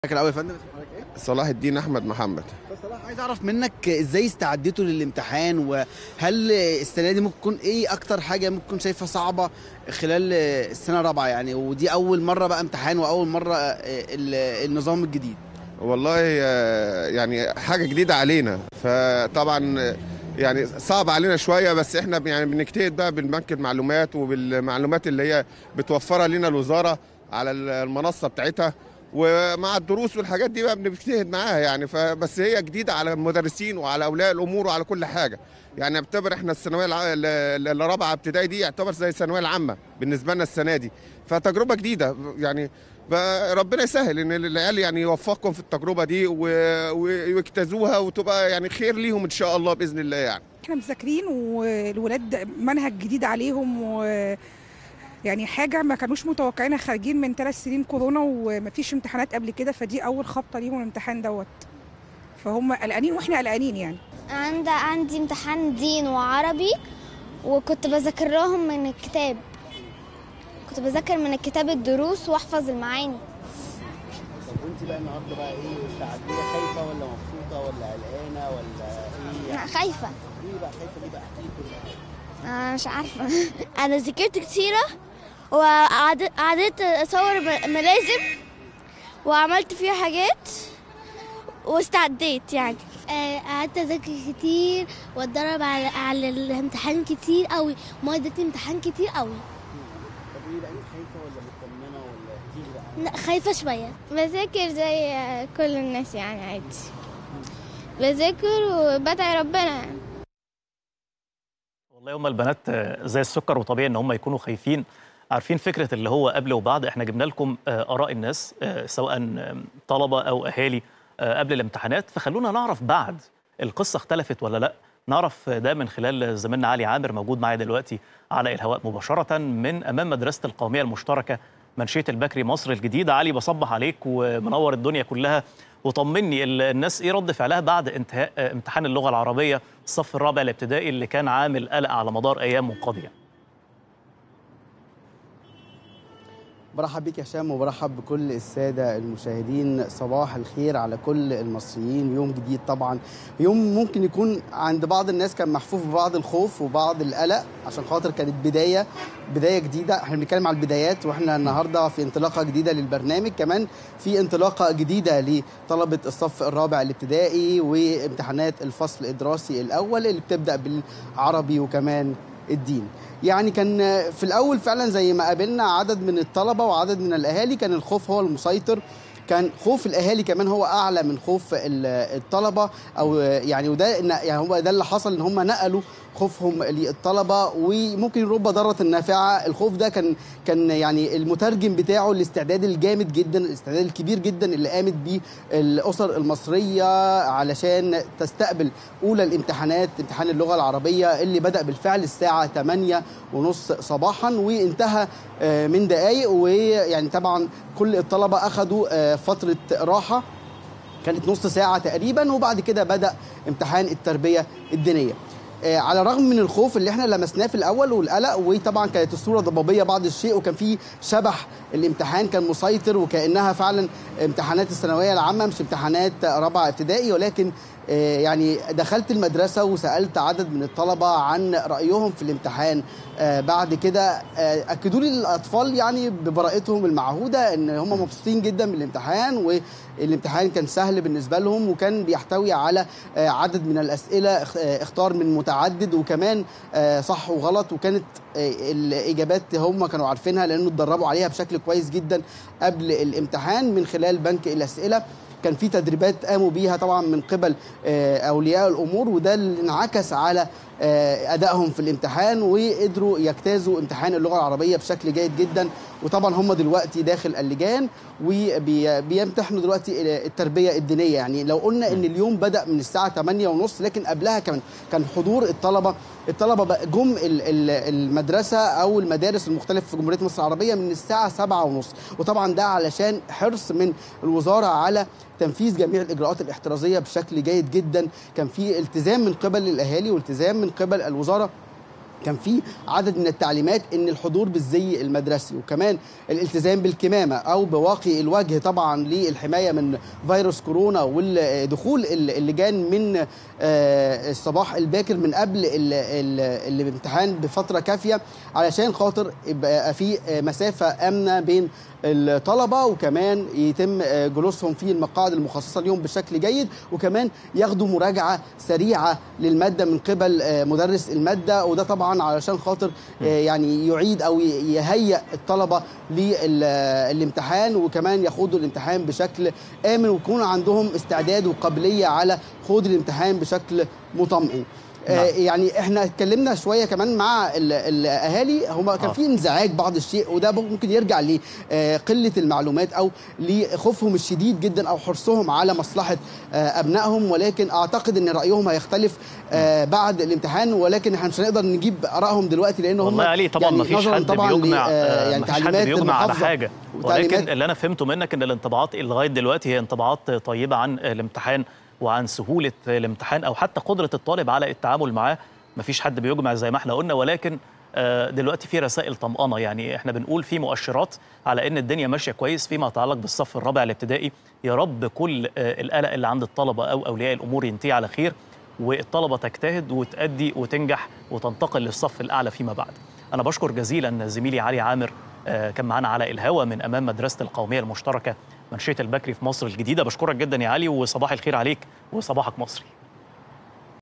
حضرتك الاول يا فندم اسم حضرتك ايه؟ صلاح الدين احمد محمد صلاح عايز اعرف منك ازاي استعدتوا للامتحان وهل السنه دي ممكن تكون ايه اكتر حاجه ممكن تكون شايفها صعبه خلال السنه الرابعه يعني ودي اول مره بقى امتحان واول مره ال- النظام الجديد والله آه، يعني حاجه جديده علينا فطبعا آه، يعني صعب علينا شويه بس احنا ب- يعني بنجتهد بقى بالبنك المعلومات وبالمعلومات اللي هي بتوفرها لنا الوزاره على ال- المنصه بتاعتها ومع الدروس والحاجات دي بقى بنجتهد معاها يعني فبس هي جديده على المدرسين وعلى اولياء الامور وعلى كل حاجه يعني نعتبر احنا الثانويه الع- ال- ال- الرابعه ابتدائي دي يعتبر زي الثانويه العامه بالنسبه لنا السنه دي فتجربه جديده يعني فربنا يسهل ان العيال يعني يوفقهم في التجربه دي و- و- ويجتازوها وتبقى يعني خير ليهم ان شاء الله باذن الله يعني احنا مذاكرين والولاد منهج جديد عليهم و يعني حاجة ما كانوش متوقعينها خارجين من ثلاث سنين كورونا ومفيش امتحانات قبل كده فدي أول خبطة ليهم الامتحان دوت فهم قلقانين واحنا قلقانين يعني عند عندي امتحان دين وعربي وكنت بذاكر لهم من الكتاب كنت بذاكر من الكتاب الدروس واحفظ المعاني طب وانت بقى النهارده بقى ايه مستعديه خايفه ولا مبسوطه ولا قلقانه ولا ايه لا خايفة ليه بقى خايفه ليه بقى احكي لي كل حاجه أنا مش عارفة أنا ذاكرت كتيرة وقعدت أصور ملازم وعملت فيها حاجات واستعديت يعني قعدت أذاكر كتير واتدرب على على الامتحان كتير قوي ما اديت امتحان كتير قوي طب ايه بقى انت خايفه ولا مطمنه ولا احكي لي بقى لا خايفة شوية بذاكر زي كل الناس يعني عادي بذاكر وبدعي ربنا يعني والله هم البنات آه، زي السكر وطبيعي ان هم يكونوا خايفين عارفين فكره اللي هو قبل وبعد احنا جبنا لكم آه، اراء الناس آه، سواء آم، طلبه او اهالي آه، قبل الامتحانات فخلونا نعرف بعد القصه اختلفت ولا لا نعرف ده من خلال زميلنا علي عامر موجود معايا دلوقتي على الهواء مباشره من امام مدرسه القوميه المشتركه منشيه البكري مصر الجديده علي بصبح عليك ومنور الدنيا كلها وطمني ال- الناس ايه رد فعلها بعد انتهاء آه، امتحان اللغه العربيه الصف الرابع الابتدائي اللي كان عامل قلق على مدار ايام منقضيه برحب بيك يا هشام وبرحب بكل السادة المشاهدين صباح الخير على كل المصريين يوم جديد طبعا يوم ممكن يكون عند بعض الناس كان محفوف ببعض الخوف وبعض القلق عشان خاطر كانت بداية بداية جديدة احنا بنتكلم على البدايات واحنا النهاردة في انطلاقة جديدة للبرنامج كمان في انطلاقة جديدة لطلبة الصف الرابع الابتدائي وامتحانات الفصل الدراسي الأول اللي بتبدأ بالعربي وكمان الدين يعني كان في الاول فعلا زي ما قابلنا عدد من الطلبه وعدد من الاهالي كان الخوف هو المسيطر كان خوف الاهالي كمان هو اعلى من خوف ال- الطلبه او يعني وده يعني هو ده اللي حصل ان هم نقلوا خوفهم للطلبه وممكن رب ضاره نافعه الخوف ده كان كان يعني المترجم بتاعه الاستعداد الجامد جدا الاستعداد الكبير جدا اللي قامت بيه الاسر المصريه علشان تستقبل اولى الامتحانات امتحان اللغه العربيه اللي بدا بالفعل الساعه 8 ونص صباحا وانتهى آه، من دقائق ويعني طبعا كل الطلبه اخذوا آه، فتره راحه كانت نص ساعة تقريبا وبعد كده بدأ امتحان التربية الدينية آه، على الرغم من الخوف اللي احنا لمسناه في الاول والقلق وطبعا كانت الصوره ضبابيه بعض الشيء وكان في شبح الامتحان كان مسيطر وكانها فعلا امتحانات الثانويه العامه مش امتحانات رابعه ابتدائي ولكن آه، يعني دخلت المدرسه وسالت عدد من الطلبه عن رايهم في الامتحان آه، بعد كده آه، اكدوا لي الاطفال يعني ببراءتهم المعهوده ان هم مبسوطين جدا من الامتحان والامتحان كان سهل بالنسبه لهم وكان بيحتوي على آه، عدد من الاسئله اخ- آه، اختار من متعدد وكمان آه، صح وغلط وكانت آه، الاجابات هم كانوا عارفينها لانه اتدربوا عليها بشكل كويس جدا قبل الامتحان من خلال بنك الاسئله كان في تدريبات قاموا بيها طبعا من قبل آه، اولياء الامور وده اللي انعكس على آه، ادائهم في الامتحان وقدروا يجتازوا امتحان اللغه العربيه بشكل جيد جدا وطبعا هم دلوقتي داخل اللجان وبيمتحنوا دلوقتي التربيه الدينيه يعني لو قلنا ان اليوم بدا من الساعه 8 ونص لكن قبلها كمان كان حضور الطلبه الطلبه بقى جم ال- ال- المدرسه او المدارس المختلفه في جمهوريه مصر العربيه من الساعه 7 ونص وطبعا ده علشان حرص من الوزاره على تنفيذ جميع الاجراءات الاحترازيه بشكل جيد جدا كان في التزام من قبل الاهالي والتزام من قبل الوزاره كان في عدد من التعليمات ان الحضور بالزي المدرسي وكمان الالتزام بالكمامه او بواقي الوجه طبعا للحمايه من فيروس كورونا والدخول اللجان من آه، الصباح الباكر من قبل ال- ال- الامتحان بفتره كافيه علشان خاطر يبقى في آه، مسافه امنه بين الطلبه وكمان يتم آه، جلوسهم في المقاعد المخصصه ليهم بشكل جيد وكمان ياخدوا مراجعه سريعه للماده من قبل آه، مدرس الماده وده طبعا علشان خاطر آه، يعني يعيد او ي- يهيئ الطلبه للامتحان وكمان يخوضوا الامتحان بشكل امن ويكون عندهم استعداد وقابليه على خوض الامتحان بشكل مطمئن آه، نعم. يعني احنا اتكلمنا شويه كمان مع ال- الاهالي هما كان آه. في انزعاج بعض الشيء وده ممكن يرجع لقله المعلومات او لخوفهم الشديد جدا او حرصهم على مصلحه آه، ابنائهم ولكن اعتقد ان رايهم هيختلف آه، بعد الامتحان ولكن احنا مش هنقدر نجيب ارائهم دلوقتي لان هم والله يا علي طبعا ما فيش نظراً حد طبعاً بيجمع ل- آه، آه، يعني ما فيش حد تعليمات بيجمع على المحافظة حاجه وتعليمات- ولكن اللي انا فهمته منك ان الانطباعات لغايه دلوقتي هي انطباعات طيبه عن الامتحان وعن سهوله الامتحان او حتى قدره الطالب على التعامل معاه ما فيش حد بيجمع زي ما احنا قلنا ولكن آه، دلوقتي في رسائل طمأنة يعني احنا بنقول في مؤشرات على ان الدنيا ماشيه كويس فيما يتعلق بالصف الرابع الابتدائي يا رب كل آه، القلق اللي عند الطلبه او اولياء الامور ينتهي على خير والطلبه تجتهد وتأدي وتنجح وتنتقل للصف الاعلى فيما بعد. انا بشكر جزيلا زميلي علي عامر آه، كان معانا على الهوا من امام مدرسه القوميه المشتركه منشيه البكري في مصر الجديده بشكرك جدا يا علي وصباح الخير عليك وصباحك مصري.